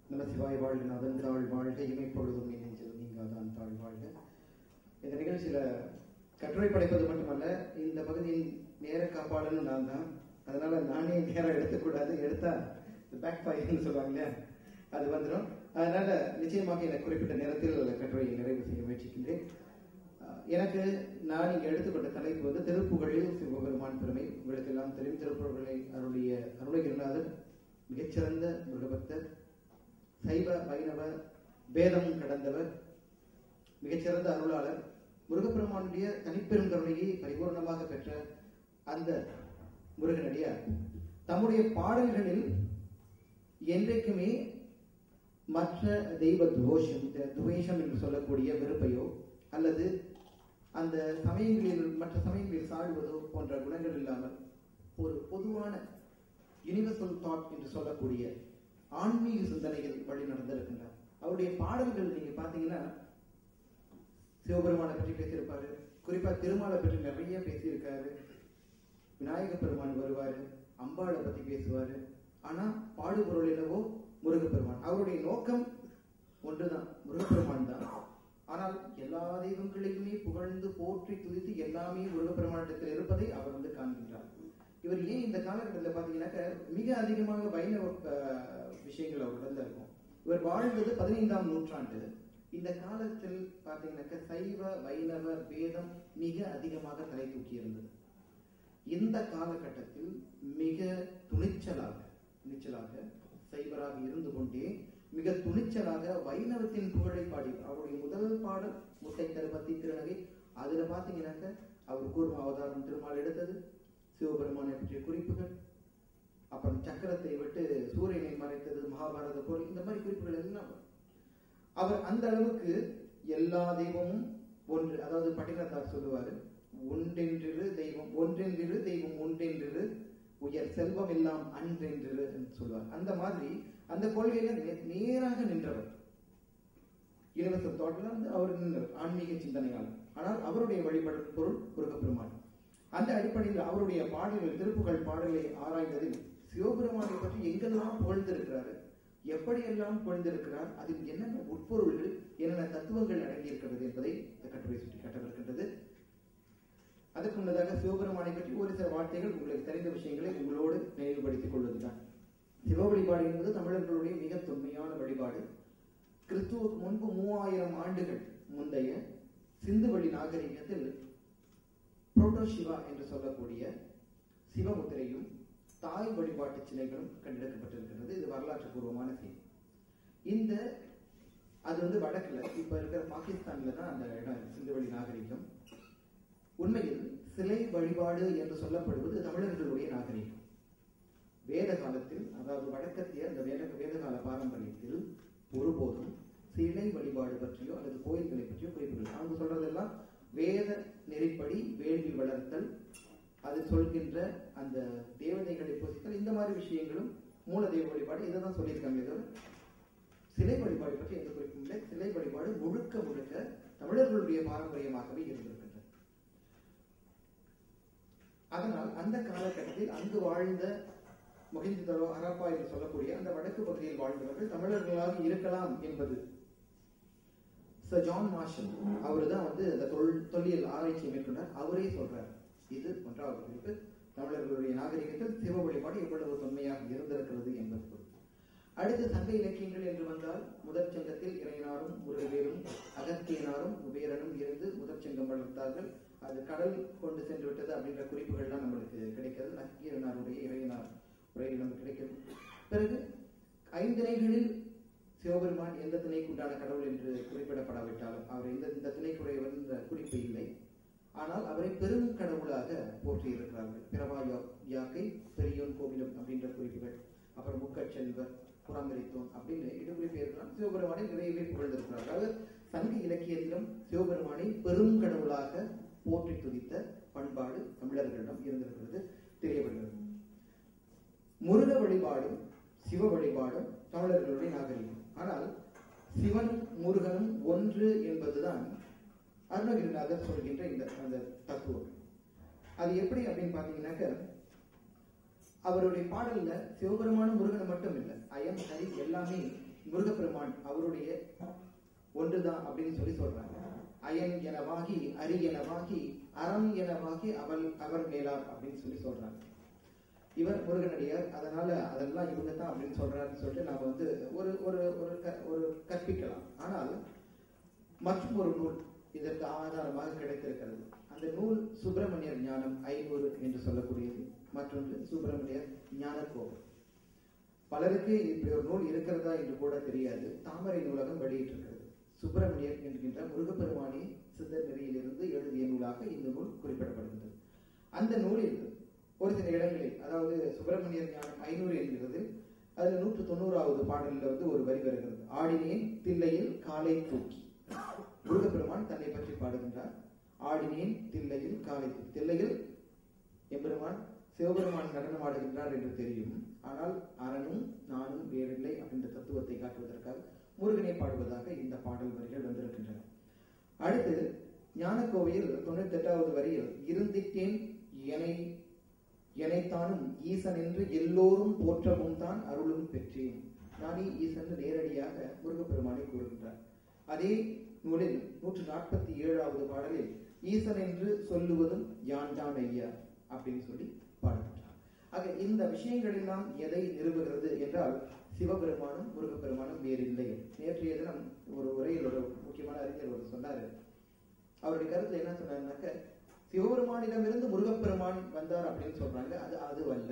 நம சிவாய் வாழ்க நதன் தாழ் வாழ்க இமைப்பொழுதும் இணைஞ்சல் நீங்காதான் தாழ் வாழ்க இந்த நிகழ்ச்சியில கட்டுரை படைப்பது மட்டுமல்ல இந்த பகுதியின் நேர காப்பாளனும் நான் தான் அதனால நானே நேரம் எடுத்துக்கூடாது எடுத்தா பேக் ஃபயர்னு சொல்லுவாங்க இல்லையா அது வந்துடும் அதனால நிச்சயமாக எனக்கு குறிப்பிட்ட நேரத்தில் கட்டுரையை நிறைவு செய்ய முயற்சிக்கின்றேன் அஹ் எனக்கு நான் இங்கே எடுத்துக்கொண்ட தலைப்பு வந்து திருப்புகழில் சிவபெருமான் பெருமை உங்களுக்கு எல்லாம் தெரியும் திருப்புகழை அருளிய அருணகிரிநாதர் மிகச்சிறந்த முருகபக்தர் சைவ வைணவ பேதம் கடந்தவர் மிகச்சிறந்த அருளாளர் முருகப்பெருமானுடைய தனிப்பெரும் கருணையை பரிபூர்ணமாக பெற்ற அந்த முருகனடியார் தம்முடைய பாடல்களில் என்றைக்குமே மற்ற தெய்வ துவேஷம் துவேஷம் என்று சொல்லக்கூடிய வெறுப்பையோ அல்லது அந்த சமயங்களில் மற்ற சமயங்களில் சாழ்வதோ போன்ற குணங்கள் இல்லாமல் ஒரு பொதுவான யுனிவர்சல் தாட் என்று சொல்லக்கூடிய ஆன்மீக சிந்தனைகள் வழி நடந்திருக்கின்றார் அவருடைய பாடல்கள் நீங்க பாத்தீங்கன்னா சிவபெருமானை பற்றி பேசியிருப்பாரு குறிப்பா திருமாலை பற்றி நிறைய பேசியிருக்காரு விநாயக பெருமான் வருவாரு அம்பாளை பத்தி பேசுவாரு ஆனா பாடுபொருள் என்னவோ முருகப்பெருமான் அவருடைய நோக்கம் ஒன்றுதான் முருகப்பெருமான் தான் ஆனால் எல்லா தெய்வங்களையுமே புகழ்ந்து போற்றி துதித்து எல்லாமே முருகப்பெருமானிடத்தில் இருப்பதை அவர் வந்து காண்கின்றார் இவர் ஏன் இந்த காலகட்டத்தில் பாத்தீங்கன்னாக்க மிக அதிகமாக வைணவ அஹ், விஷயங்கள் அவரிடத்துல இருக்கும் இவர் வாழ்ந்தது பதினைந்தாம் நூற்றாண்டு இந்த காலத்தில் பாத்தீங்கன்னாக்க சைவ வைணவ வேதம் மிக அதிகமாக தலை தூக்கி இருந்தது இந்த காலகட்டத்தில் மிக துணிச்சலாக துணிச்சலாக சைவராக இருந்து கொண்டே மிக துணிச்சலாக வைணவத்தின் புகழை பாடி அவருடைய முதல் பாடல் முட்டை தருபத்தி திருநகை அதுல பாத்தீங்கன்னாக்க அவர் கூர்ம அவதாரம் திருமால் எடுத்தது சிவபெருமானை பற்றிய குறிப்புகள் அப்புறம் சக்கரத்தை விட்டு சூரியனை மறைத்தது மகாபாரத போர் இந்த மாதிரி குறிப்புகள் எல்லாம் வரும். அவர் அந்த அளவுக்கு எல்லா தெய்வமும் ஒன்று அதாவது பட்டினத்தார் சொல்லுவாரு ஒன்றென்றிரு தெய்வம் ஒன்றென்றிரு தெய்வம் ஒன்றென்றிரு உயர் செல்வம் எல்லாம் அன்றென்றிரு என்று சொல்வார் அந்த மாதிரி அந்த கொள்கையில நே- நேராக நின்றவர் யுனிவர்சல் தாட்ல வந்து அவர் நின்றவர் ஆன்மீக சிந்தனையாளர் ஆனால் அவருடைய வழிபடு பொருள் முருகப்பெருமான் அந்த அடிப்படையில் அவருடைய பாடல்கள் திருப்புகழ் பாடலை ஆராய்ந்ததில் சிவபெருமானை பற்றி எங்கெல்லாம் புகழ்ந்திருக்கிறாரு எப்படியெல்லாம் புகழ்ந்திருக்கிறார் அதில் என்னென்ன உட்பொருள்கள் என்னென்ன தத்துவங்கள் அடங்கியிருக்கிறது என்பதை இந்த கட்டுரை சுட்டி காட்டவிருக்கின்றது அதற்கு முன்னதாக சிவபெருமானை பற்றி ஒரு சில வார்த்தைகள் உங்களுக்கு தெரிந்த விஷயங்களை உங்களோடு நினைவுபடுத்திக் கொள்வதுதான் சிவ வழிபாடு என்பது தமிழர்களுடைய மிக தொன்மையான வழிபாடு கிறிஸ்துவுக்கு முன்பு மூவாயிரம் ஆண்டுகள் முந்தைய சிந்துவெளி நாகரிகத்தில் புரோட்டோ சிவா என்று சொல்லக்கூடிய சிவமுத்திரையும் தாய் வழிபாட்டு சிலைகளும் கண்டெடுக்கப்பட்டிருக்கிறது இது வரலாற்று பூர்வமான செய்தி இந்த அது வந்து வடக்குல இப்ப இருக்கிற பாகிஸ்தான்ல தான் அந்த இடம் இருக்கு, சிந்துவெளி நாகரிகம் உண்மையில் சிலை வழிபாடு என்று சொல்லப்படுவது தமிழர்களுடைய நாகரிகம் வேத காலத்தில் அதாவது வடக்கத்திய அந்த வேத வேதகால பாரம்பரியத்தில் ஒருபோதும் சிலை வழிபாடு பற்றியோ அல்லது கோயில்களை பற்றியோ குறிப்புகள் அவங்க சொல்றதெல்லாம் வேத நெறிப்படி வேள்வி வளர்த்தல் அது சொல்கின்ற அந்த தேவதைகளை பூசித்தல் இந்த மாதிரி விஷயங்களும் மூல தெய்வ வழிபாடு இதை தான் சொல்லியிருக்காங்க தவிர சிலை வழிபாடு பற்றி எந்த குறிப்பும் இல்லை சிலை வழிபாடு முழுக்க முழுக்க தமிழர்களுடைய பாரம்பரியமாகவே இருந்திருக்கின்றது அதனால் அந்த காலகட்டத்தில் அங்கு வாழ்ந்த மொஹிந்திதரோ ஹரப்பா என்று சொல்லக்கூடிய அந்த வடக்கு பகுதியில் வாழ்ந்தவர்கள் தமிழர்களாக இருக்கலாம் என்பது சர் ஜான் மார்ஷல் அவர் தான் வந்து அந்த தொல் தொல்லியல் ஆராய்ச்சி மேற்கொண்டார் அவரே சொல்றார் இது ஒன்றாவது குறிப்பு தமிழர்களுடைய நாகரிகத்தில் சிவ வழிபாடு எவ்வளவு தொன்மையாக இருந்திருக்கிறது என்பது குறித்து அடுத்து சங்க இலக்கியங்கள் என்று வந்தால் முதற் சங்கத்தில் இறையனாரும் முருகவேலும் அகத்தியனாரும் குபேரனும் இருந்து முதற் சங்கம் வளர்த்தார்கள் அது கடல் கொண்டு சென்று விட்டது அப்படின்ற குறிப்புகள்லாம் நம்மளுக்கு கிடைக்கிறது நக்கீரனாருடைய இறையனார் உரையில் நமக்கு கிடைக்கிறது பிறகு ஐந்திணைகளில் சிவபெருமான் எந்த திணைக்கு உண்டான கடவுள் என்று குறிப்பிடப்படாவிட்டாலும் அவர் இந்த இந்த திணைக்குடைய என்ற குறிப்பு இல்லை ஆனால் அவரை பெரும் கடவுளாக போற்றி இருக்கிறார்கள் பிறவா யா- யாக்கை பெரியோன் கோவிலும் அப்படின்ற குறிப்புகள் அப்புறம் முக்கச்செல்வர் புறமரித்தோன் அப்படின்னு இடுகுறிப்பு இருக்கலாம் சிவபெருமானை நிறையவே புகழ்ந்திருக்கிறார்கள் அதாவது சங்க இலக்கியத்திலும் சிவபெருமானை பெரும் கடவுளாக போற்றி துதித்த பண்பாடு தமிழர்களிடம் இருந்திருக்கிறது தெரியப்படுகிறது முருக வழிபாடும் சிவ வழிபாடும் தமிழர்களுடைய நாகரிகம் ஆனால் சிவனும் முருகனும் ஒன்று என்பதுதான் அருணகிரிநாதர் சொல்கின்ற இந்த அந்த தத்துவம் அது எப்படி அப்படின்னு பாத்தீங்கன்னாக்க அவருடைய பாடல்ல சிவபெருமானும் முருகன் மட்டும் இல்லை அயம் ஹரி எல்லாமே முருகப்பெருமான் அவருடைய ஒன்றுதான் அப்படின்னு சொல்லி சொல்றாங்க அயன் எனவாகி அரி எனவாகி அறம் எனவாகி அவள் அவர் மேலார் அப்படின்னு சொல்லி சொல்றாங்க இவர் முருகனடியார் அதனால அதெல்லாம் இவங்க தான் அப்படின்னு சொல்றாருன்னு சொல்லிட்டு நாம வந்து ஒரு ஒரு ஒரு க- ஒரு கற்பிக்கலாம் ஆனால் மற்றும் ஒரு நூல் இதற்கு ஆதாரமாக கிடைத்திருக்கிறது அந்த நூல் சுப்பிரமணியர் ஞானம் ஐநூறு என்று சொல்லக்கூடியது மற்றொன்று சுப்பிரமணியர் ஞானக்கோவை பலருக்கு இப்படி ஒரு நூல் இருக்கிறதா என்று கூட தெரியாது தாமரை நூலகம் வெளியிட்டிருக்கிறது சுப்பிரமணியர் என்கின்ற முருகப்பெருமானி சித்தர் நெறியிலிருந்து எழுதிய நூலாக இந்த நூல் குறிப்பிடப்படுகின்றது அந்த நூலில் ஒரு சில இடங்களில் அதாவது சுப்பிரமணியர் ஞானம் ஐநூறு என்கிறது அதுல நூற்று தொண்ணூறாவது பாடலில் வந்து ஒரு வரி வருகிறது ஆடினேன் தில்லையில் காலை தூக்கி முருகப்பெருமான் தன்னை பற்றி பாடுகின்றார் ஆடினேன் தில்லையில் காலை தூக்கி தில்லையில் எம்பெருமான் சிவபெருமான் நடனம் ஆடுகின்றார் என்று தெரியும் ஆனால் அரணும் நானும் வேறில்லை அப்படின்ற தத்துவத்தை காட்டுவதற்காக முருகனை பாடுவதாக இந்த பாடல் வரிகள் வந்திருக்கின்றன அடுத்து ஞானக்கோவையில் தொண்ணூத்தி எட்டாவது வரியில் இருந்திட்டேன் எனை எனைத்தானும் ஈசன் என்று எல்லோரும் போற்றவும் தான் அருளும் பெற்றேன் நானே ஈசன் நேரடியாக முருகப்பெருமானை கூறுகின்றார் அதே நூலில் நூற்று நாற்பத்தி ஏழாவது பாடலில் ஈசன் என்று சொல்லுவதும் யான் தான் ஐயா அப்படின்னு சொல்லி பாடுகின்றார் ஆக இந்த விஷயங்கள் எல்லாம் எதை நிறுவுகிறது என்றால் சிவபெருமானும் முருகப்பெருமானும் வேறில்லை நேற்றைய தினம் ஒரு உரையில் ஒரு முக்கியமான அறிஞர் ஒரு சொன்னாரு அவருடைய கருத்து என்ன சொன்னாருனாக்க சிவபெருமானிடமிருந்து முருகப்பெருமான் வந்தார் அப்படின்னு சொல்றாங்க அது அது அல்ல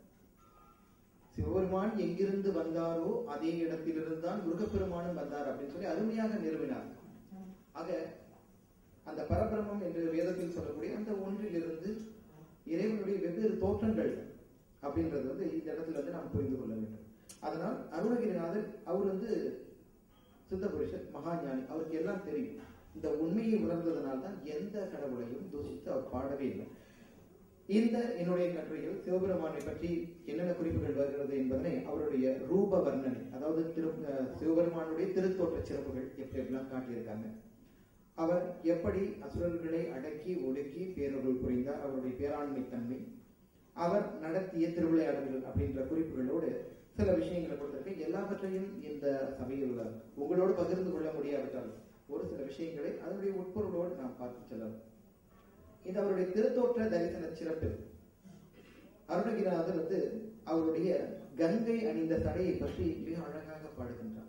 சிவபெருமான் எங்கிருந்து வந்தாரோ அதே இடத்திலிருந்து தான் முருகப்பெருமானும் வந்தார் அப்படின்னு சொல்லி அருமையாக நிறுவினார் ஆக அந்த பரபிரமம் என்று வேதத்தில் சொல்லக்கூடிய அந்த ஒன்றிலிருந்து இறைவனுடைய வெவ்வேறு தோற்றங்கள் அப்படின்றது வந்து இந்த இடத்துல வந்து நாம் புரிந்து கொள்ள வேண்டும் அதனால் அருணகிரிநாதர் அவர் வந்து சித்த புருஷர் மகாஞானி அவருக்கு எல்லாம் தெரியும் இந்த உண்மையை உணர்ந்ததனால் தான் எந்த கடவுளையும் தூஷித்து அவர் பாடவே இல்லை இந்த என்னுடைய கட்டுரையில் சிவபெருமானை பற்றி என்னென்ன குறிப்புகள் வருகிறது என்பதனை அவருடைய ரூப வர்ணனை அதாவது திரு அஹ் சிவபெருமானுடைய திருத்தோற்ற சிறப்புகள் எப்படி எப்படிலாம் காட்டியிருக்காங்க அவர் எப்படி அசுரர்களை அடக்கி ஒடுக்கி பேரருள் புரிந்தார் அவருடைய பேராண்மை தன்மை அவர் நடத்திய திருவிளையாடல்கள் அப்படின்ற குறிப்புகளோடு சில விஷயங்களை கொடுத்திருக்கேன் எல்லாவற்றையும் இந்த சபையில் உங்களோடு பகிர்ந்து கொள்ள முடியாவிட்டால் ஒரு சில விஷயங்களை அதனுடைய உட்பொருளோடு நாம் பார்த்து செல்லலாம் இது அவருடைய திருத்தோற்ற தரிசன சிறப்பு அருணகிரிநாதர் வந்து அவருடைய கங்கை அணிந்த சடையை பற்றி மிக அழகாக பாடுகின்றார்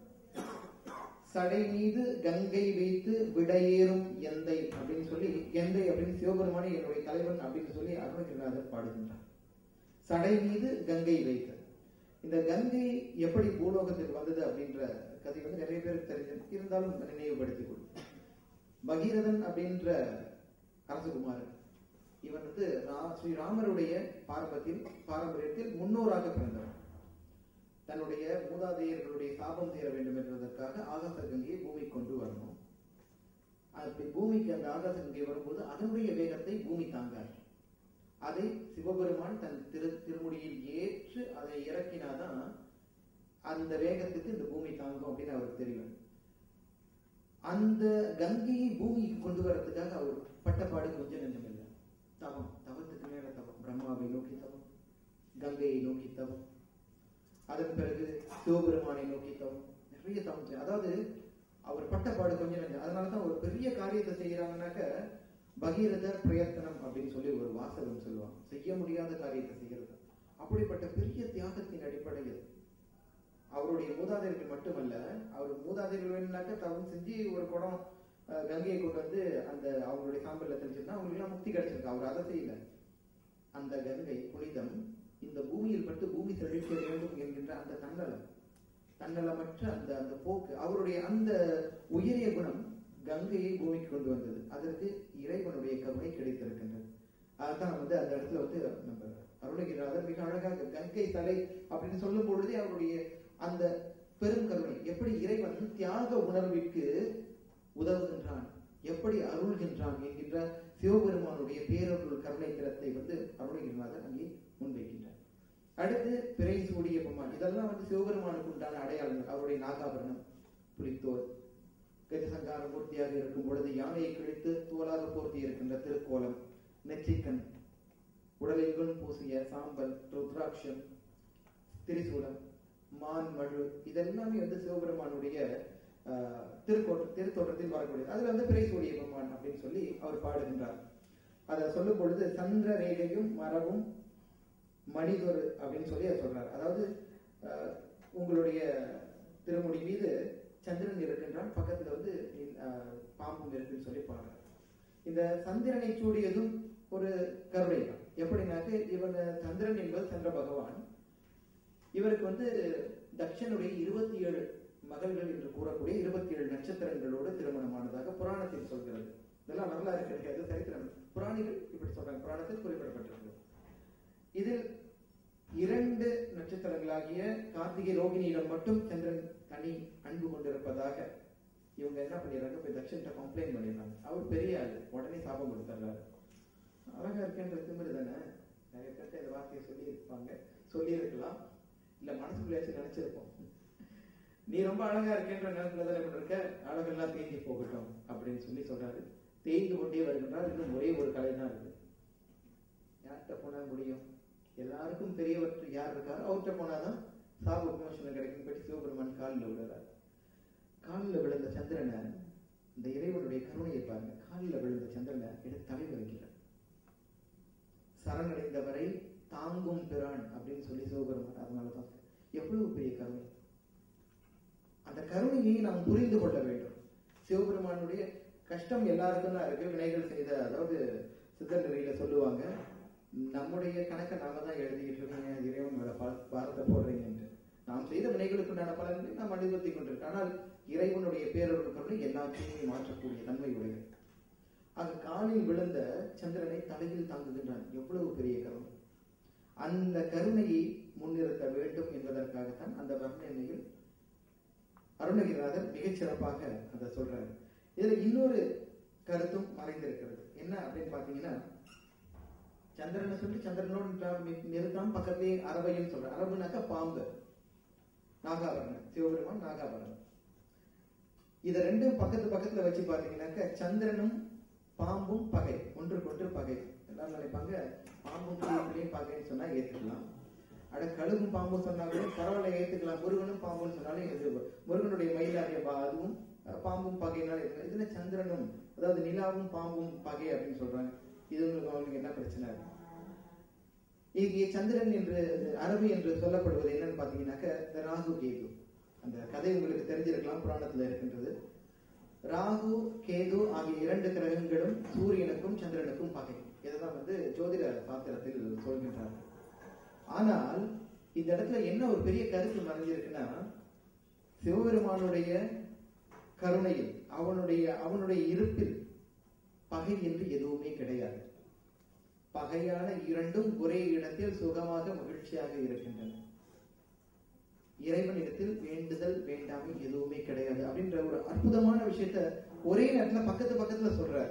சடை மீது கங்கை வைத்து விடையேறும் எந்தை அப்படின்னு சொல்லி எந்தை அப்படின்னு சிவபெருமானே என்னுடைய தலைவன் அப்படின்னு சொல்லி அருணகிரிநாதர் பாடுகின்றார் சடை மீது கங்கை வைத்து இந்த கங்கை எப்படி பூலோகத்துக்கு வந்தது அப்படின்ற கதை வந்து நிறைய பேருக்கு தெரிஞ்சது இருந்தாலும் நினைவுபடுத்திக் கொள்ளும் பகீரதன் அப்படின்ற அரசகுமாரன் இவன் வந்து ரா- ஸ்ரீராமருடைய பாரம்பரியத்தில் பாரம்பரியத்தில் முன்னோராக பிறந்தவன் தன்னுடைய மூதாதையர்களுடைய சாபம் தீர வேண்டும் என்பதற்காக ஆகாச கங்கையை பூமி கொண்டு வரணும் அப்படி பூமிக்கு அந்த ஆகாச கங்கை வரும்போது அதனுடைய வேகத்தை பூமி தாங்காது அதை சிவபெருமான் தன் திரு திருமுடியில் ஏற்று அதை இறக்கினாதான் அந்த வேகத்துக்கு இந்த பூமி தாங்கும் அப்படின்னு அவருக்கு தெரியும் அந்த கங்கையை பூமிக்கு கொண்டு வரதுக்காக அவர் பட்டப்பாடு கொஞ்சம் நெஞ்சம் இல்லை தவம் தவத்துக்கு மேல தவம் பிரம்மாவை நோக்கி தவம் கங்கையை நோக்கி தவம் அதன் பிறகு சிவபெருமானை நோக்கி தவம் நிறைய தவம் செய்ய- அதாவது அவர் பட்டப்பாடு கொஞ்சம் நெஞ்சம் அதனாலதான் ஒரு பெரிய காரியத்தை செய்யறாங்கன்னாக்க பகீரத பிரயத்தனம் அப்படின்னு சொல்லி ஒரு வாசகம் சொல்லுவாங்க செய்ய முடியாத காரியத்தை செய்கிறது அப்படிப்பட்ட பெரிய தியாகத்தின் அடிப்படையில் அவருடைய மூதாதையர்கள் மட்டுமல்ல அவர் மூதாதையர்கள் வேணும்னாக்க தவம் செஞ்சு ஒரு குடம் அஹ், கங்கையை கொண்டு வந்து அந்த அவங்களுடைய சாம்பல்ல தெளிச்சிருந்தா அவங்களுக்கு எல்லாம் முக்தி கிடைச்சிருக்கு அவர் அதை செய்யல அந்த கங்கை புனிதம் இந்த பூமியில் பட்டு பூமி செழிக்க வேண்டும் என்கின்ற அந்த தன்னலம் தன்னலமற்ற அந்த அந்த போக்கு அவருடைய அந்த உயரிய குணம் கங்கையை பூமிக்கு கொண்டு வந்தது அதற்கு இறைவனுடைய கருணை கிடைத்திருக்கின்றது அதான் வந்து அந்த இடத்துல வந்து நம்ம அருணகிரிநாதர் மிக அழகாக கங்கை தலை அப்படின்னு சொல்லும் பொழுதே அவருடைய அந்த பெரும் கருணை எப்படி இறைவன் தியாக உணர்விற்கு உதவுகின்றான் எப்படி அருள்கின்றான் என்கின்ற சிவபெருமானுடைய பேரருள் கருணை திறத்தை வந்து அருணகிரிநாதர் அங்கே முன்வைக்கின்றார் அடுத்து பிறை சூடிய பொம்மான் இதெல்லாம் வந்து சிவபெருமானுக்கு உண்டான அடையாளங்கள் அவருடைய நாகாபரணம் புலித்தோல் கஜசங்கார மூர்த்தியாக இருக்கும் பொழுது யானையை கிழித்து தோலாக போர்த்தி இருக்கின்ற திருக்கோலம் நெற்றிக்கண் உடலெங்கும் பூசிய சாம்பல் ருத்ராட்சம் திரிசூலம் மான் மழு இதெல்லாமே வந்து சிவபெருமானுடைய ஆஹ், திருக்கோட்ட திருத்தோற்றத்தில் வரக்கூடியது அதுல வந்து பிறைசூடிய பெருமான் அப்படின்னு சொல்லி அவர் பாடுகின்றார் அதை சொல்லும் பொழுது சந்திர ரேகையும் மரபும் மணிதொரு அப்படின்னு சொல்லி அதை சொல்றார் அதாவது ஆஹ், உங்களுடைய திருமுடி மீது சந்திரன் இருக்கின்றான் பக்கத்துல வந்து ஆஹ், பாம்பும் இருக்குன்னு சொல்லி பாடுறார் இந்த சந்திரனை சூடியதும் ஒரு கருணை தான் எப்படின்னாக்க இவங்க சந்திரன் என்பது சந்திர பகவான் இவருக்கு வந்து தக்ஷனுடைய இருபத்தி ஏழு மகள்கள் என்று கூறக்கூடிய இருபத்தி ஏழு நட்சத்திரங்களோடு திருமணமானதாக புராணத்தில் சொல்கிறது இதெல்லாம் வரலாறு கிடையாது சரித்திரம் புராணிகள் இப்படி சொல்றாங்க புராணத்தில் குறிப்பிடப்பட்டிருக்கு இதில் இரண்டு நட்சத்திரங்களாகிய கார்த்திகை ரோகிணியிடம் மட்டும் சந்திரன் தனி அன்பு கொண்டிருப்பதாக இவங்க என்ன பண்ணிடுறாங்க போய் தக்ஷன்கிட்ட கம்ப்ளைண்ட் பண்ணிடுறாங்க அவர் பெரிய ஆளு உடனே சாபம் கொடுத்துட்றாரு அழகா இருக்கேன்ற திமிரு தானே நிறைய பேர்ட்ட இந்த வார்த்தையை சொல்லி இருப்பாங்க சொல்லி இருக்கலாம் இல்ல மனசுக்குள்ளாச்சும் நினைச்சிருப்போம் நீ ரொம்ப அழகா இருக்கேன்ற நேரத்துல தானே இப்படி இருக்க அழகெல்லாம் தேங்கி போகட்டும் அப்படின்னு சொல்லி சொல்றாரு தேய்ந்து கொண்டே வருகின்றார் இன்னும் ஒரே ஒரு கலை தான் இருக்கு யார்கிட்ட போனா முடியும் எல்லாருக்கும் பெரியவர் யார் இருக்காரோ அவர்கிட்ட போனாதான் சாப விமோசனம் கிடைக்கும் பற்றி சிவபெருமான் காலில் விழுறாரு காலில் விழுந்த சந்திரனை இந்த இறைவனுடைய கருணையை பாருங்க காலில் விழுந்த சந்திரனை எடுத்து தலைவர் வைக்கிறார் சரணடைந்தவரை தாங்கும் பிரான் அப்படின்னு சொல்லி சிவபெருமான் அதனாலதான் எவ்வளவு பெரிய கருணை அந்த கருணையை நாம் புரிந்து கொள்ள வேண்டும் சிவபெருமானுடைய கஷ்டம் எல்லாருக்கும் தான் இருக்கு வினைகள் செய்த அதாவது சித்தர் நெறியில சொல்லுவாங்க நம்முடைய கணக்கை நாம தான் எழுதிட்டு இருக்கீங்க இறைவன் மேல பா- பாரத்தை போடுறீங்க என்று நாம் செய்த வினைகளுக்குண்டான பலன்களை நாம் அனுபவித்துக் கொண்டிருக்கோம் ஆனால் இறைவனுடைய பேரொரு கருணை எல்லாத்தையுமே மாற்றக்கூடிய தன்மை உடையது அங்கு காலில் விழுந்த சந்திரனை தலையில் தாங்குகின்றான் எவ்வளவு பெரிய கருணை அந்த கருணையை முன்னிறுத்த வேண்டும் என்பதற்காகத்தான் அந்த வர்ணனையில் அருணகிரிநாதர் மிகச் சிறப்பாக அதை சொல்றாரு இதுல இன்னொரு கருத்தும் மறைந்திருக்கிறது என்ன அப்படின்னு பாத்தீங்கன்னா சந்திரனை சொல்லி சந்திரனோடு நின்றா- நி- நிறுத்தாம பக்கத்திலேயே அரபையும் சொல்ற அரபுனாக்கா பாம்பு நாகாபரணம் சிவபெருமான் நாகாபரணம் இத ரெண்டும் பக்கத்து பக்கத்துல வச்சு பாத்தீங்கன்னாக்க சந்திரனும் பாம்பும் பகை ஒன்றுக்கொன்று பகை எல்லாரும் நினைப்பாங்க பாம்பும் புலியும் பகைன்னு சொன்னா ஏத்துக்கலாம் அட கழுகும் பாம்பும் சொன்னா கூட பரவாயில்ல ஏத்துக்கலாம் முருகனும் பாம்பும் சொன்னாலும் இது முருகனுடைய மயிலாகிய பா- அதுவும் அஹ், பாம்பும் பகையினால ஏத்துக்கலாம். இதுல சந்திரனும் அதாவது நிலாவும் பாம்பும் பகை அப்படின்னு சொல்றாங்க இது உங்களுக்கு அவங்களுக்கு என்ன பிரச்சனை இருக்கு இங்கே சந்திரன் என்று அரபு என்று சொல்லப்படுவது என்னன்னு பாத்தீங்கன்னாக்க இந்த ராகு கேது அந்த கதை உங்களுக்கு தெரிஞ்சிருக்கலாம் புராணத்துல இருக்கின்றது ராகு கேது ஆகிய இரண்டு கிரகங்களும் சூரியனுக்கும் சந்திரனுக்கும் பகை இதுதான் வந்து ஜோதிட சாஸ்திரத்தில் சொல்கின்றார் ஆனால் இந்த இடத்துல என்ன ஒரு பெரிய கருத்து மறைஞ்சிருக்குன்னா சிவபெருமானுடைய கருணையில் அவனுடைய அவனுடைய இருப்பில் பகை என்று எதுவுமே கிடையாது பகையான இரண்டும் ஒரே இடத்தில் சுகமாக மகிழ்ச்சியாக இருக்கின்றன இறைவனிடத்தில் வேண்டுதல் வேண்டாமை எதுவுமே கிடையாது அப்படின்ற ஒரு அற்புதமான விஷயத்த ஒரே நேரத்துல பக்கத்து பக்கத்துல சொல்றார்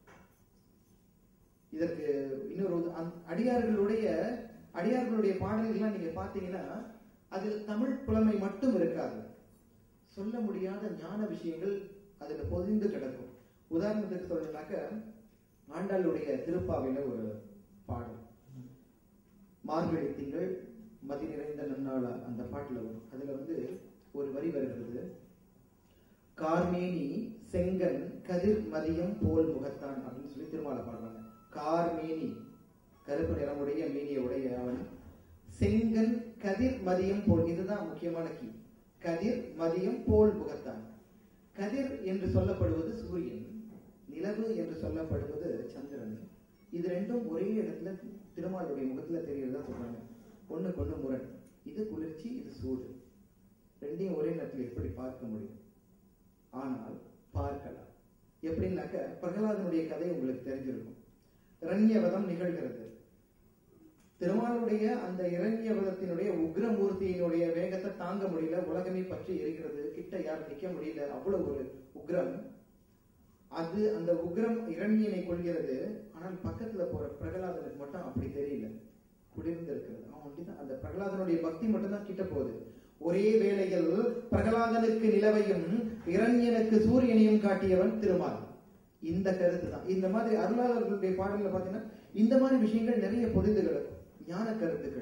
இதற்கு இன்னொரு உத- அந்த அடியார்களுடைய அடியார்களுடைய பாடல்கள்லாம் நீங்க பாத்தீங்கன்னா அதில் தமிழ் புலமை மட்டும் இருக்காது சொல்ல முடியாத ஞான விஷயங்கள் அதுல பொதிந்து கிடக்கும் உதாரணத்துக்கு சொல்லணும்னாக்க ஆண்டாளுடைய திருப்பாவையில ஒரு பாடல் மார்கழி திங்கள் மதி நிறைந்த நன்னாளா அந்த பாட்டுல வரும் அதுல வந்து ஒரு வரி வருகிறது கார்மேனி செங்கன் கதிர் மதியம் போல் முகத்தான் அப்படின்னு சொல்லி திருமால பாடுறாங்க கார்மேனி கருப்பு நிறமுடைய மீனிய உடைய அவன் செங்கன் கதிர் மதியம் போல் இதுதான் முக்கியமான கீ கதிர் மதியம் போல் முகத்தான் கதிர் என்று சொல்லப்படுவது சூரியன் நிலவு என்று சொல்லப்படுவது சந்திரன் இது ரெண்டும் ஒரே இடத்துல திருமாலுடைய முகத்துல தெரியறதா சொல்றாங்க ஒண்ணுக்கு ஒண்ணு முரண் இது குளிர்ச்சி இது சூடு ரெண்டையும் ஒரே நேரத்துல எப்படி பார்க்க முடியும் ஆனால் பார்க்கலாம் எப்படின்னாக்க பிரகலாதனுடைய கதை உங்களுக்கு தெரிஞ்சிருக்கும் இரண்யவதம் நிகழ்கிறது திருமாலுடைய அந்த இரண்யவதத்தினுடைய உக்ரமூர்த்தியினுடைய வேகத்தை தாங்க முடியல உலகமே பற்றி எரிகிறது கிட்ட யாரும் நிக்க முடியல அவ்வளவு ஒரு உக்ரம் அது அந்த உக்ரம் இரண்யனை கொள்கிறது ஆனால் பக்கத்துல போற பிரகலாதனுக்கு மட்டும் அப்படி தெரியல குளிர்ந்து இருக்கிறது அவன் ஒண்டிதான் அந்த பிரகலாதனுடைய பக்தி மட்டும் தான் கிட்ட போகுது ஒரே வேளையில் பிரகலாதனுக்கு நிலவையும் இரண்யனுக்கு சூரியனையும் காட்டியவன் திருமால் இந்த கருத்து தான் இந்த மாதிரி அருளாளர்களுடைய பாடல்ல பாத்தீங்கன்னா இந்த மாதிரி விஷயங்கள் நிறைய பொதிந்து கிடக்கும் ஞான கருத்துக்கள்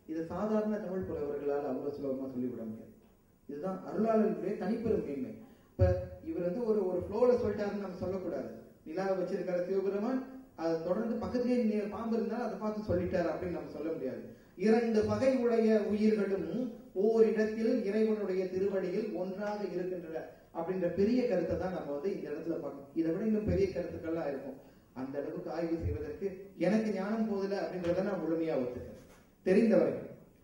இது சாதாரண தமிழ் புலவர்களால் அவ்வளவு சுலபமா சொல்லிவிட முடியாது இதுதான் அருளாளர்களுடைய தனிப்பெரும் மேன்மை இப்ப இவர் வந்து ஒரு ஒரு ஃப்ளோல சொல்லிட்டாருன்னு நம்ம சொல்லக்கூடாது நிலாவை வச்சிருக்கிற சிவபெருமான் அதை தொடர்ந்து பக்கத்திலேயே நீ பாம்பு இருந்தால் அதை பார்த்து சொல்லிட்டாரு அப்படின்னு நம்ம சொல்ல முடியாது இரண்டு பகை உடைய உயிர்களும் ஓரிடத்தில் இறைவனுடைய திருவடியில் ஒன்றாக இருக்கின்றன அப்படின்ற பெரிய கருத்தை தான் நம்ம வந்து இந்த இடத்துல பார்க்கணும் இதை விட இன்னும் பெரிய கருத்துக்கள்லாம் இருக்கும் அந்த அளவுக்கு ஆய்வு செய்வதற்கு எனக்கு ஞானம் போதில்லை அப்படின்றத நான் முழுமையா ஒத்துக்கிறேன் தெரிந்தவர்கள்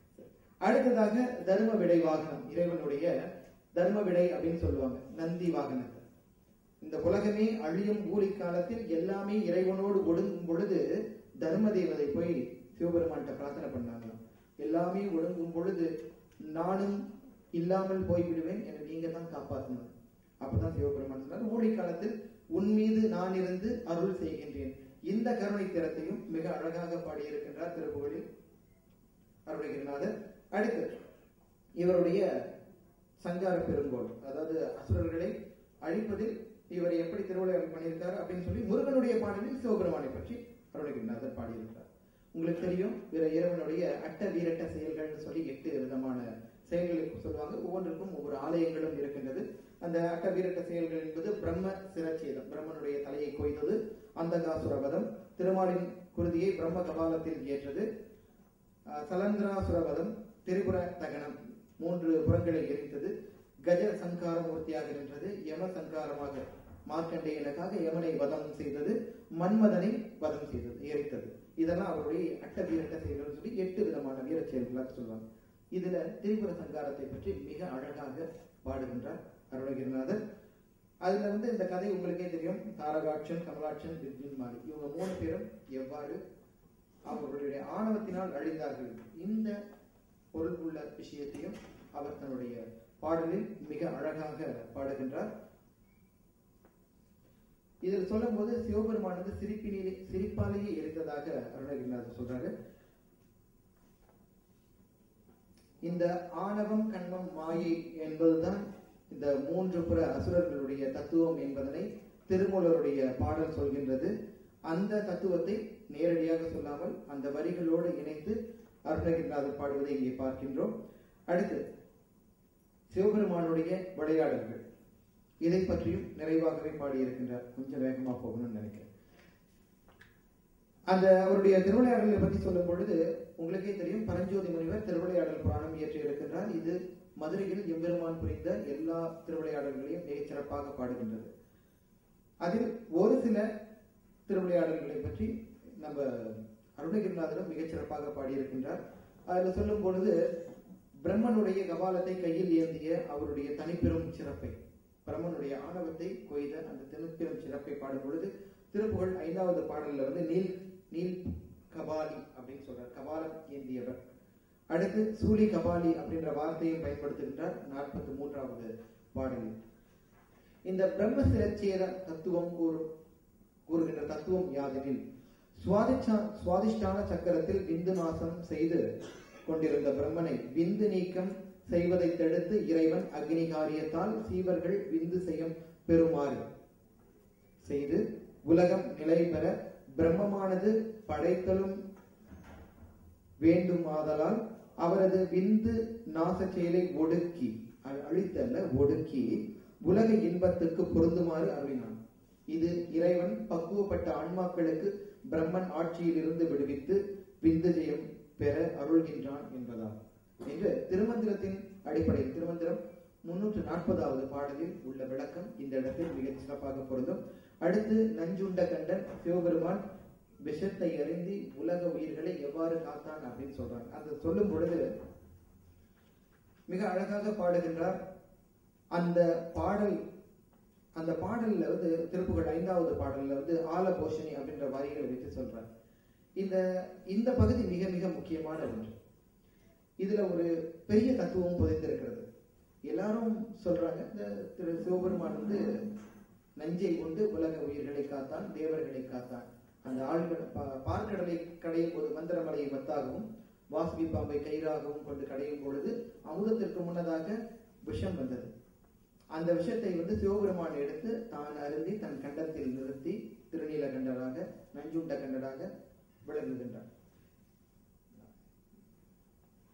அடுத்ததாக தர்ம விடை வாகனம் இறைவனுடைய தர்ம விடை அப்படின்னு சொல்லுவாங்க நந்தி வாகனத்தை இந்த உலகமே அழியும் ஊழி காலத்தில் எல்லாமே இறைவனோடு ஒடுங்கும் பொழுது தர்ம தேவதை போய் சிவபெருமான்கிட்ட பிரார்த்தனை பண்ணாங்களாம் எல்லாமே ஒடுங்கும் பொழுது நானும் இல்லாமல் போய்விடுவேன் என நீங்க தான் காப்பாற்றணும் அப்பதான் சிவபெருமான் சொன்னார் ஊழி காலத்தில் உன் மீது நான் இருந்து அருள் செய்கின்றேன் இந்த கருணை திறத்தையும் மிக அழகாக பாடியிருக்கின்றார் திருப்புகழில் அருணகிரிநாதர் அடுத்து இவருடைய சங்கார பெருங்கோள் அதாவது அசுரர்களை அழிப்பதில் இவர் எப்படி திருவிளையாடல் பண்ணியிருக்காரு அப்படின்னு சொல்லி முருகனுடைய பாடலில் சிவபெருமானை பற்றி அருணகிரிநாதர் பாடியிருக்கிறார் உங்களுக்கு தெரியும் பிற இறைவனுடைய அட்ட வீரட்ட செயல்கள்னு சொல்லி எட்டு விதமான செயல்களை சொல்லுவாங்க ஒவ்வொன்றுக்கும் ஒவ்வொரு ஆலயங்களும் இருக்கின்றது அந்த அட்ட வீரட்ட செயல்கள் என்பது பிரம்ம சிரச்சேதம் பிரம்மனுடைய தலையை கொய்தது அந்தகாசுரவதம் திருமாலின் குருதியை பிரம்ம கபாலத்தில் ஏற்றது அஹ், சலந்திராசுரவதம் திரிபுர தகனம் மூன்று புறங்களை எரித்தது கஜ சங்கார மூர்த்தியாக நின்றது யம சங்காரமாக மார்க்கண்டேயனுக்காக யமனை வதம் செய்தது மன்மதனை வதம் செய்தது எரித்தது இதெல்லாம் அவருடைய அட்ட வீரட்ட செயல்கள் சொல்லி எட்டு விதமான வீர செயல்களாக சொல்லுவாங்க இதுல திரிபுர சங்காரத்தை பற்றி மிக அழகாக பாடுகின்றார் அருணகிரிநாதர் அதுல வந்து இந்த கதை உங்களுக்கே தெரியும் தாரகாட்சன் கமலாட்சன் பித்வின் மாலி இவங்க மூணு பேரும் எவ்வாறு அவர்களுடைய ஆணவத்தினால் அழிந்தார்கள் இந்த பொருள் உள்ள விஷயத்தையும் அவர் தன்னுடைய பாடலில் மிக அழகாக பாடுகின்றார் இதில் சொல்லும்போது சிவபெருமான் வந்து சிரிப்பினிலே சிரிப்பாலேயே இருந்ததாக அருணகிரிநாதர் சொல்றாரு இந்த ஆணவம் கண்மம் மாயை என்பதுதான் இந்த மூன்று புற அசுரர்களுடைய தத்துவம் என்பதனை திருமூலருடைய பாடல் சொல்கின்றது அந்த தத்துவத்தை நேரடியாக சொல்லாமல் அந்த வரிகளோடு இணைத்து அருணகிரிநாதர் பாடுவதை இங்கே பார்க்கின்றோம் அடுத்து சிவபெருமானுடைய விளையாடல்கள் இதை பற்றியும் நிறைவாகவே பாடியிருக்கின்றார் கொஞ்சம் வேகமா போகணும்னு நினைக்கிறேன் அந்த அவருடைய திருவிளையாடலை பற்றி சொல்லும் பொழுது உங்களுக்கே தெரியும் பரஞ்சோதி முனிவர் திருவிளையாடல் புராணம் இயற்றி இருக்கின்றார் இது மதுரையில் எம்பெருமான் புரிந்த எல்லா திருவிளையாடல்களையும் மிகச் சிறப்பாக பாடுகின்றது அதில் ஒரு சில திருவிளையாடல்களை பற்றி நம்ம அருணகிரிநாதரும் மிகச் சிறப்பாக பாடியிருக்கின்றார் அதில் சொல்லும் பொழுது பிரம்மனுடைய கபாலத்தை கையில் ஏந்திய அவருடைய தனிப்பெரும் சிறப்பை பிரம்மனுடைய ஆணவத்தை கொய்த அந்த தனிப்பெரும் சிறப்பை பாடும் பொழுது திருப்புகழ் ஐந்தாவது பாடல்ல வந்து நீல் நீல் கபாலி அப்படின்னு சொல்றார் கபாலம் ஏந்தியவர் அடுத்து சூலி கபாலி அப்படின்ற வார்த்தையும் பயன்படுத்துகின்றார் நாற்பத்தி மூன்றாவது பாடலில் இந்த பிரம்ம சிரச்சேத தத்துவம் கூறு கூறுகின்ற தத்துவம் யாதெனில் சுவாதிஷ்டா சுவாதிஷ்டான சக்கரத்தில் விந்து நாசம் செய்து கொண்டிருந்த பிரம்மனை விந்து நீக்கம் செய்வதை தடுத்து இறைவன் அக்னி காரியத்தால் சீவர்கள் விந்து செய்யும் பெறுமாறு செய்து உலகம் நிலை பெற பிரம்மமானது படைத்தலும் வேண்டுமாதலால் அவரது விந்து நாச செயலை ஒடுக்கி அ- அழித்தல்ல ஒடுக்கி உலக இன்பத்துக்கு பொருந்துமாறு அருளினான் இது இறைவன் பக்குவப்பட்ட ஆன்மாக்களுக்கு பிரம்மன் ஆட்சியில் இருந்து விடுவித்து விந்து ஜெயம் பெற அருள்கின்றான் என்பதாம் என்று திருமந்திரத்தின் அடிப்படையில் திருமந்திரம் முன்னூற்று நாற்பதாவது பாடலில் உள்ள விளக்கம் இந்த இடத்தில் மிகச் சிறப்பாக பொருந்தும் அடுத்து நஞ்சுண்ட கண்டன் சிவபெருமான் விஷத்தை அறிந்தி உலக உயிர்களை எவ்வாறு காத்தான் அப்படின்னு சொல்றாங்க அந்த சொல்லும் பொழுது மிக அழகாக பாடுகின்றார் அந்த பாடல் அந்த பாடல்ல வந்து திருப்புகழ் ஐந்தாவது பாடல்ல வந்து ஆல போஷணி அப்படின்ற வரிகளை வைத்து சொல்றார் இந்த இந்த பகுதி மிக மிக முக்கியமான ஒன்று இதுல ஒரு பெரிய தத்துவம் புதைந்திருக்கிறது எல்லாரும் சொல்றாங்க இந்த திரு சிவபெருமான் வந்து நஞ்சை கொண்டு உலக உயிர்களை காத்தான் தேவர்களை காத்தான் அந்த ஆழ்கட பா- பார்க்கடலை கடையும் போது மந்திரமலையை மத்தாகவும் வாசுகி பாம்பை கயிறாகவும் கொண்டு கடையும் பொழுது அமுதத்திற்கு முன்னதாக விஷம் வந்தது அந்த விஷத்தை வந்து சிவபெருமான் எடுத்து தான் அருந்தி தன் கண்டத்தில் நிறுத்தி திருநீல கண்டராக நஞ்சுண்ட கண்டராக விளங்குகின்றார்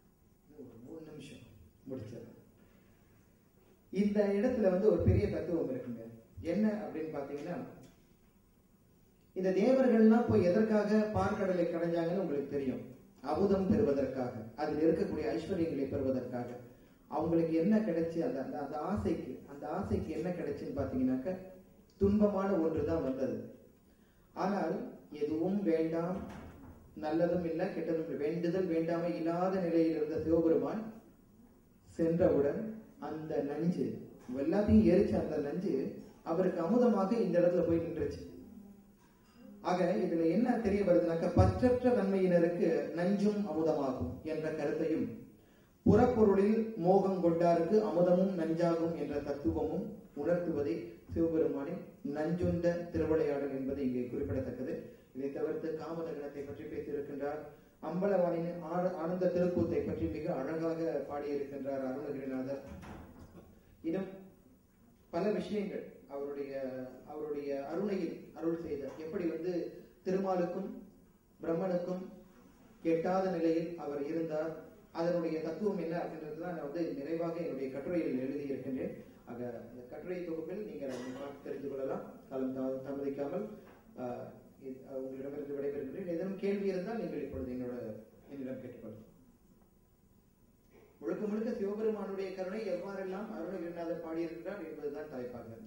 இந்த இடத்துல வந்து ஒரு பெரிய தத்துவம் இருக்குங்க என்ன அப்படின்னு பாத்தீங்கன்னா இந்த தேவர்கள்லாம் போய் எதற்காக பார்க்கடலை கடைஞ்சாங்கன்னு உங்களுக்கு தெரியும் அமுதம் பெறுவதற்காக அதில் இருக்கக்கூடிய ஐஸ்வர்யங்களை பெறுவதற்காக அவங்களுக்கு என்ன கிடைச்சு அந்த அந்த அந்த ஆசைக்கு அந்த ஆசைக்கு என்ன கிடைச்சுன்னு பாத்தீங்கன்னாக்க துன்பமான ஒன்று தான் வந்தது ஆனால் எதுவும் வேண்டாம் நல்லதும் இல்லை கெட்டதும் இல்லை வேண்டுதல் வேண்டாமை இல்லாத நிலையில் இருந்த சிவபெருமான் சென்றவுடன் அந்த நஞ்சு எல்லாத்தையும் எரிச்ச அந்த நஞ்சு அவருக்கு அமுதமாக இந்த இடத்துல போய் நின்றுச்சு ஆக இதுல என்ன தெரிய வருதுனாக்க பற்றற்ற தன்மையினருக்கு நஞ்சும் அமுதமாகும் என்ற கருத்தையும் புறப்பொருளில் மோகம் கொண்டாருக்கு அமுதமும் நஞ்சாகும் என்ற தத்துவமும் உணர்த்துவதை சிவபெருமானின் நஞ்சுண்ட திருவிளையாடல் என்பது இங்கே குறிப்பிடத்தக்கது இதை தவிர்த்து காமதகனத்தை பற்றி பேசியிருக்கின்றார் அம்பலவாணின் ஆ- ஆனந்த திருக்கூத்தை பற்றி மிக அழகாக பாடியிருக்கின்றார் அருணகிரிநாதர் இன்னும் பல விஷயங்கள் அவருடைய அவருடைய அருணையில் அருள் செய்த எப்படி வந்து திருமாலுக்கும் பிரம்மனுக்கும் எட்டாத நிலையில் அவர் இருந்தார் அதனுடைய தத்துவம் என்ன அப்படின்றதுதான் நான் வந்து நிறைவாக என்னுடைய கட்டுரையில் எழுதியிருக்கின்றேன் ஆக இந்த கட்டுரை தொகுப்பில் நீங்கள் அதை பார்த்து தெரிந்து கொள்ளலாம் காலம் தா- தாமதிக்காமல் ஆஹ், இது- ஆஹ், உங்களிடமிருந்து விடைபெறுகிறேன் ஏதேனும் கேள்வி இருந்தால் நீங்கள் இப்பொழுது என்னோட என்னிடம் கேட்டுக்கொள்ளலாம் முழுக்க முழுக்க சிவபெருமானுடைய கருணை எவ்வாறெல்லாம் அருணகிரிநாதர் பாடியிருக்கிறார் என்பதுதான் தலைப்பாக இருந்தது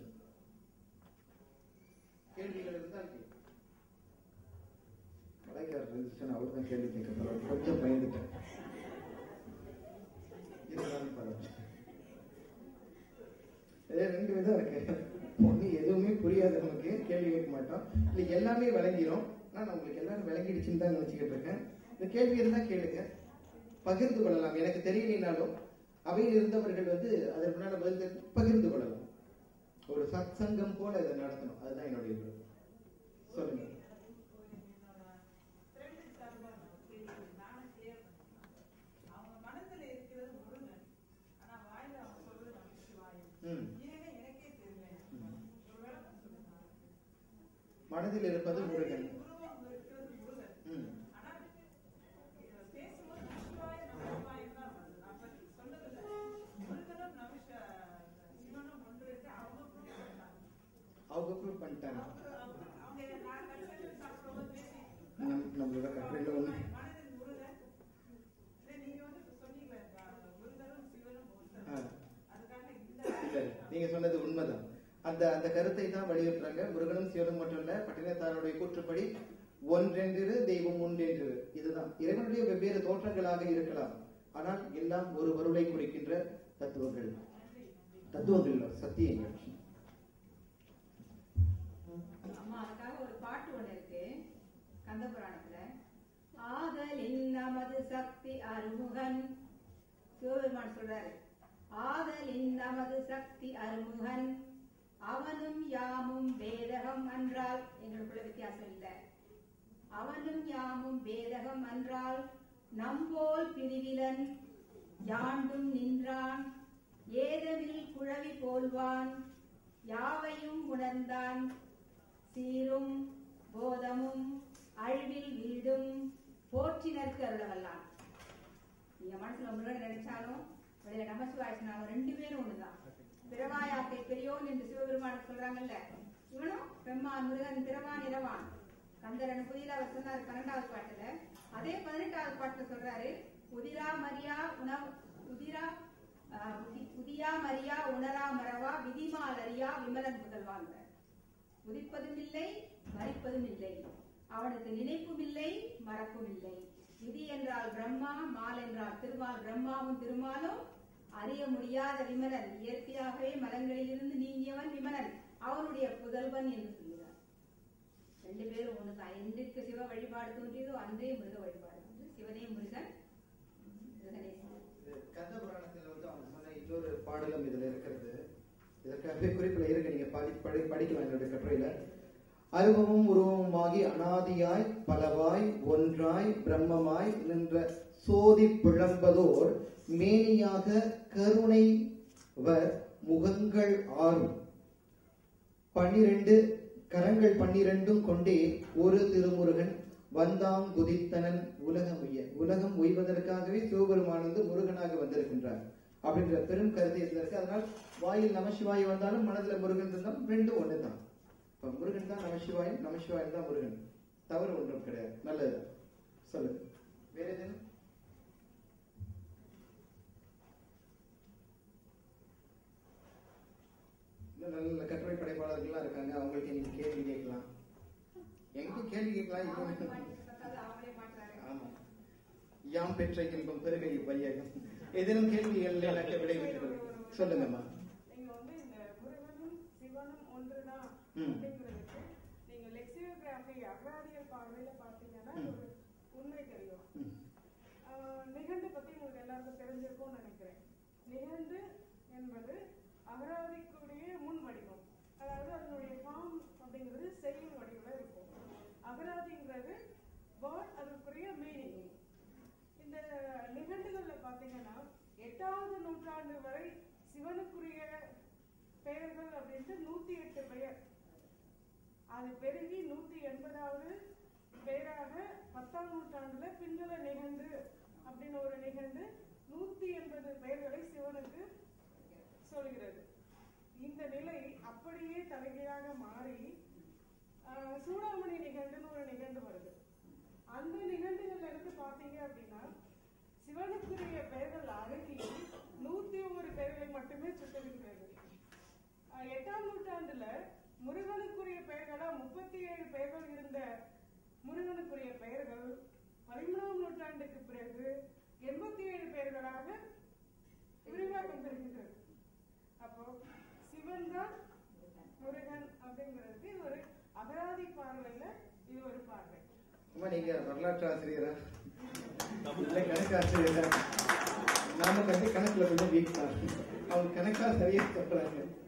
கேள்விகள் இருந்தால் கேள்வி. மலைக்கார் ரெஜிஸ்டன் அவர் தான் கேள்வி கேட்க போறாரு. கொஞ்சம் பயந்துட்டேன் இருந்தாலும் பரவாயில்ல. இதே ரெண்டு விதம் இருக்கு ஒண்ணு எதுவுமே புரியாது நமக்கு கேள்வி கேட்க மாட்டோம் இல்ல எல்லாமே விளங்கிரும் ஆனா நான் உங்களுக்கு எல்லாரும் விளங்கிடுச்சுன்னு தான் நினைச்சுக்கிட்டு இருக்கேன் இந்த கேள்வி இருந்தா கேளுங்க பகிர்ந்து கொள்ளலாம் எனக்கு தெரியலைனாலும் அவையில் இருந்தவர்கள் வந்து அதற்கு முன்னாடி பதில் தெரிஞ்சு பகிர்ந்து கொள்ளலாம் ஒரு சத் சங்கம் போல இதை நடத்தணும் அதுதான் என்னுடைய விருப்பம் சொல்லுங்க அவங்க மனசுல இருக்கிறது முருகன் ஆனா வாயில அவங்க சொல்றது நமச்சிவாயம் ம். ஏன்னு எனக்கே தெரியல ம். ஒரு விளக்கம் சொல்லுங்க மனதில் இருப்பது முருகன் உருவம் இருக்கிறது முருகன் ம். ஆனா இதுல பேசும்போது நமச்சிவாயம் நமச்சிவாயம் தான் வருது நான் பத்தி சொன்னதில்ல முருகனும் நமஷ சிவனும் ஒன்று இருக்கு அவங்க prove பண்ணிட்டாங்க. அவங்க ப்ரூவ் பண்ணிட்டாங்க அவங்க அவங்க- அவங்க நான் கல்யாணம் சாப்பிடும்போது பேசி நம்- நம்மளோட கட்டுரையில ஒண்ணு மனதில் முருகன் இல்ல நீங்க வந்து இப்ப சொன்னீங்களே அந்த முருகனும் சிவனும் ஒருத்தர். ஆ. அதுக்காக இந்த இல்ல, நீங்க சொன்னது உண்மைதான் அந்த அந்த கருத்தை தான் வலியுறுத்துறாங்க முருகனும் சிவனும் மட்டும் இல்ல பட்டினத்தாருடைய கூற்றுப்படி ஒன்றென்றிரு தெய்வம் ஒன்றென்றிரு இதுதான் இறைவனுடைய வெவ்வேறு தோற்றங்களாக இருக்கலாம் ஆனால் எல்லாம் ஒரு வருளை குறிக்கின்ற தத்துவங்கள் தத்துவங்கள் இல்ல, சத்தியங்கள் அம்மா அதுக்காக ஒரு பாட்டு ஒண்ணு இருக்கு கந்த புராணத்துல ஆதலின் நமது சக்தி அருமுகன் சிவபெருமான் சொல்றாரு ஆதலின் நமது சக்தி அருமுகன் அவனும் யாமும் வேதகம் அன்றால் எங்களுக்குள்ள வித்தியாசம் இல்ல அவனும் யாமும் வேதகம் அன்றால் நம்போல் பிரிவிலன் யாண்டும் நின்றான் ஏதவில் குழவி போல்வான் யாவையும் உணர்ந்தான் சீரும் போதமும் அழிவில் வீடும் போற்றினருக்கு அருளவல்லான் நீங்க மனசுல முருகன் நினைச்சாலும் வெளியில நமசிவாயினாலும் ரெண்டு பேரும் ஒண்ணுதான் பிறவாயாக்கை பெரியோன் என்று சிவபெருமானுக்கு சொல்றாங்கல்ல இவனும் பெம்மான் முருகன் பிறவான் இரவான் கந்தரன் புதியில அவர் சொன்னாரு பன்னெண்டாவது பாட்டுல அதே பதினெட்டாவது பாட்டுல சொல்றாரு உதிரா மரியா உணவு உதிரா ஆஹ், உதி- உதியா மரியா உணரா மறவா விதிமால் அறியா விமலன் புதல்வாங்க உதிப்பதும் இல்லை மறிப்பதும் இல்லை அவனுக்கு நினைப்பும் இல்லை மறப்பும் இல்லை விதி என்றால் பிரம்மா மால் என்றால் திருமால் பிரம்மாவும் திருமாலும் அறிய முடியாத விமலன் இயற்கையாகவே மலங்களிலிருந்து நீங்கியவன் விமலன் அவனுடைய புதல்வன் என்று சொல்கிறார் ரெண்டு பேரும் ஒண்ணுதான் என்றைக்கு சிவ வழிபாடு தோன்றியதோ அன்றே மிருக வழிபாடு தோன்றி சிவனே முருகன் முருகனே சிவன். இது கந்த புராணத்துல வந்து அவங்க சொன்ன இன்னொரு பாடலும் இதுல இருக்கிறது இதற்காகவே குறிப்புல இருக்கு நீங்க படி படி படிக்கலாம் என்னுடைய கட்டுரையில அருவமும் உருவமுமாகி அனாதியாய் பலவாய் ஒன்றாய் பிரம்மமாய் நின்ற சோதி பிழம்பதோர் மேனியாக கருணை வர் முகங்கள் ஆறும் பன்னிரண்டு கரங்கள் பன்னிரண்டும் கொண்டே ஒரு திருமுருகன் வந்தாம் குதித்தனன் உலகம் உய்ய உலகம் உய்வதற்காகவே சிவபெருமான் வந்து முருகனாக வந்திருக்கின்றார் அப்படின்ற பெரும் கருத்து இதுல இருக்கு அதனால் வாயில் நமசிவாய் வந்தாலும் மனதுல முருகன் இருந்தாலும் ரெண்டும் ஒண்ணுதான் இப்ப முருகன் தான் நமசிவாய் நமசிவாய் தான் முருகன் தவறு ஒன்றும் கிடையாது நல்லது சொல்லுங்க வேற எதுவும் இன்னும் நல்ல நல்ல கட்டுரை படைப்பாளர்கள்லாம் இருக்காங்க அவங்களுக்கு நீங்க கேள்வி கேட்கலாம் எங்க கேள்வி கேட்கலாம் அவனுக்கு இது படிச்சு பார்த்தாலும் அவங்களே மாட்டுறாரு ஆமா யாம் பெற்ற இன்பம் பெருகை வையகம் ஏதேனும் கேள்விகள் எனக்கு விடைபெற்றுக் சொல்லுங்கம்மா நீங்க வந்து இந்த முருகனும் சிவனும் ஒன்றுதான் ம். அப்படிங்கிறதுக்கு நீங்க லெக்சியோகிராஃபி அகராதியல் பார்வையில பாத்தீங்கன்னா ம். ஒரு உண்மை தெரியும் ம். ஆஹ் நிகண்டு பத்தி உங்களுக்கு எல்லாருக்கும் தெரிஞ்சிருக்கும்னு நினைக்கிறேன் நிகண்டு என்பது அகராதிக்குரிய முன் வடிவம் அதாவது அதனுடைய ஃபார்ம் அப்படிங்கிறது செயல் வடிவில் இருக்கும் அகராதிங்கிறது வேர்ட் அதுக்குரிய மீனிங் இந்த நிகண்டுகள்ல பாத்தீங்கன்னா எட்டாவது நூற்றாண்டு வரை சிவனுக்குரிய பெயர்கள் அப்படின்ட்டு நூத்தி எட்டு பெயர் அது பெருகி நூத்தி எண்பதாவது பெயராக பத்தாம் நூற்றாண்டுல பிங்கள நிகண்டு அப்படின்னு ஒரு நிகண்டு நூத்தி எண்பது பெயர்களை சிவனுக்கு சொல்கிறது இந்த நிலை அப்படியே தலைகீழாக மாறி ஆஹ், சூடாமணி நிகண்டுன்னு ஒரு நிகண்டு வருது அந்த நிகண்டுகள்ல இருந்து பாத்தீங்க அப்படின்னா சிவனுக்குரிய பெயர்கள் அடங்கி நூத்தி ஒரு பெயர்களை மட்டுமே சுட்டரிக்கிறது ஆஹ், எட்டாம் நூற்றாண்டுல முருகனுக்குரிய பெயர்களா முப்பத்தி ஏழு பெயர்கள் இருந்த முருகனுக்குரிய பெயர்கள் பதிமூணாம் நூற்றாண்டுக்கு பிறகு எண்பத்தி ஏழு பெயர்களாக விரிவாக்கம் பெறுகின்றது அப்போ சிவன் தான் முருகன் அப்படிங்கிறதுக்கு இது ஒரு அகராதி பார்வையில இது ஒரு பார்வை அம்மா நீங்க வரலாற்று ஆசிரியரா இல்ல கணக்கு ஆசிரியரா நாம கண்டு கணக்குல கொஞ்சம் வீக் தான் அவங்க கணக்கா சரியா சொல்றாங்க